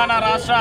తెలంగాణ రాష్ట్ర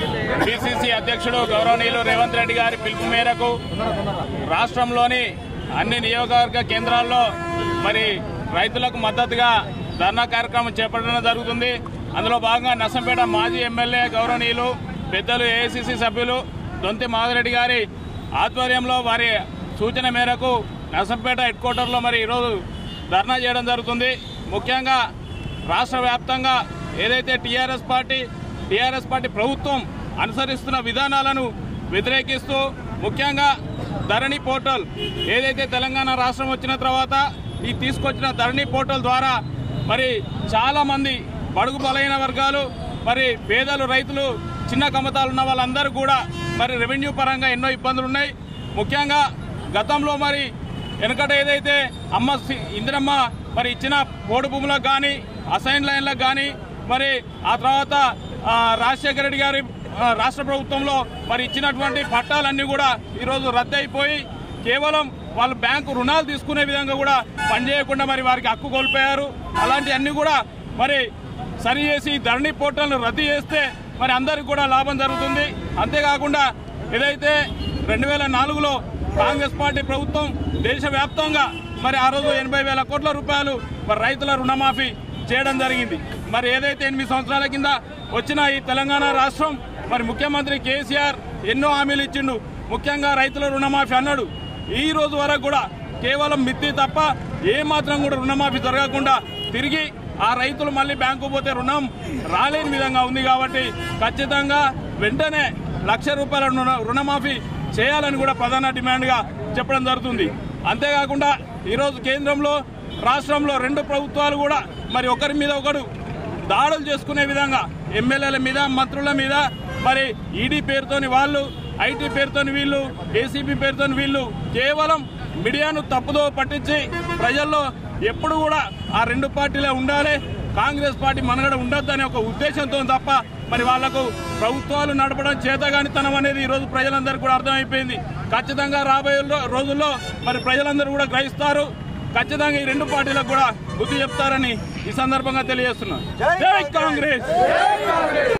పిసిసి అధ్యక్షుడు గౌరవనీయులు రేవంత్ రెడ్డి గారి పిలుపు మేరకు రాష్ట్రంలోని అన్ని నియోజకవర్గ కేంద్రాల్లో మరి రైతులకు మద్దతుగా ధర్నా కార్యక్రమం చేపట్టడం జరుగుతుంది అందులో భాగంగా నర్సంపేట మాజీ ఎమ్మెల్యే గౌరవనీయులు పెద్దలు ఏఐసిసి సభ్యులు దొంతి మాధవరెడ్డి గారి ఆధ్వర్యంలో వారి సూచన మేరకు నర్సంపేట హెడ్ క్వార్టర్లో మరి ఈరోజు ధర్నా చేయడం జరుగుతుంది ముఖ్యంగా రాష్ట్ర వ్యాప్తంగా ఏదైతే టీఆర్ఎస్ పార్టీ టీఆర్ఎస్ పార్టీ ప్రభుత్వం అనుసరిస్తున్న విధానాలను వ్యతిరేకిస్తూ ముఖ్యంగా ధరణి పోర్టల్ ఏదైతే తెలంగాణ రాష్ట్రం వచ్చిన తర్వాత ఈ తీసుకొచ్చిన ధరణి పోర్టల్ ద్వారా మరి చాలా మంది బడుగు బలైన వర్గాలు మరి పేదలు రైతులు చిన్న కమతాలు ఉన్న వాళ్ళందరూ కూడా మరి రెవెన్యూ పరంగా ఎన్నో ఇబ్బందులు ఉన్నాయి ముఖ్యంగా గతంలో మరి వెనకట ఏదైతే అమ్మ సి- ఇందిరమ్మ మరి ఇచ్చిన పోడు భూములకు కానీ అసైన్ లైన్లకు కానీ మరి ఆ తర్వాత ఆ, రాజశేఖర రెడ్డి గారి ఆ, రాష్ట్ర ప్రభుత్వంలో మరి ఇచ్చినటువంటి పట్టాలన్నీ కూడా ఈరోజు రద్దయిపోయి కేవలం వాళ్ళు బ్యాంకు రుణాలు తీసుకునే విధంగా కూడా పనిచేయకుండా మరి వారికి హక్కు కోల్పోయారు అలాంటి అన్ని కూడా మరి సరి చేసి ధరణి పోర్టల్ను రద్దు చేస్తే మరి అందరికి కూడా లాభం జరుగుతుంది అంతేకాకుండా ఏదైతే రెండు వేల నాలుగులో కాంగ్రెస్ పార్టీ ప్రభుత్వం దేశవ్యాప్తంగా మరి ఆ రోజు ఎనభై వేల కోట్ల రూపాయలు మరి రైతుల రుణమాఫీ చేయడం జరిగింది మరి ఏదైతే ఎనిమిది సంవత్సరాల కింద వచ్చిన ఈ తెలంగాణ రాష్ట్రం మరి ముఖ్యమంత్రి కేసీఆర్ ఎన్నో హామీలు ఇచ్చిండు ముఖ్యంగా రైతుల రుణమాఫీ అన్నాడు ఈ రోజు వరకు కూడా కేవలం మిత్తి తప్ప ఏ మాత్రం కూడా రుణమాఫీ జరగకుండా తిరిగి ఆ రైతులు మళ్ళీ బ్యాంకు పోతే రుణం రాలేని విధంగా ఉంది కాబట్టి ఖచ్చితంగా వెంటనే లక్ష రూపాయల రుణ- రుణమాఫీ చేయాలని కూడా ప్రధాన డిమాండ్గా చెప్పడం జరుగుతుంది అంతేకాకుండా ఈరోజు కేంద్రంలో రాష్ట్రంలో రెండు ప్రభుత్వాలు కూడా మరి ఒకరి మీద ఒకడు దాడులు చేసుకునే విధంగా ఎమ్మెల్యేల మీద మంత్రుల మీద మరి ఈడీ పేరుతోని వాళ్ళు ఐటీ పేరుతోని వీళ్ళు ఏసీబీ పేరుతోని వీళ్ళు కేవలం మీడియాను తప్పుదో పట్టించి ప్రజల్లో ఎప్పుడు కూడా ఆ రెండు పార్టీలే ఉండాలి కాంగ్రెస్ పార్టీ మనగడ ఉండొద్దనే ఒక ఉద్దేశంతో తప్ప మరి వాళ్లకు ప్రభుత్వాలు నడపడం చేతగానితనం అనేది ఈ రోజు ప్రజలందరికీ కూడా అర్థమైపోయింది ఖచ్చితంగా రాబోయే రో- రోజుల్లో మరి ప్రజలందరూ కూడా గ్రహిస్తారు ఖచ్చితంగా ఈ రెండు పార్టీలకు కూడా బుద్ధి చెప్తారని ఈ సందర్భంగా తెలియజేస్తున్నాను జై కాంగ్రెస్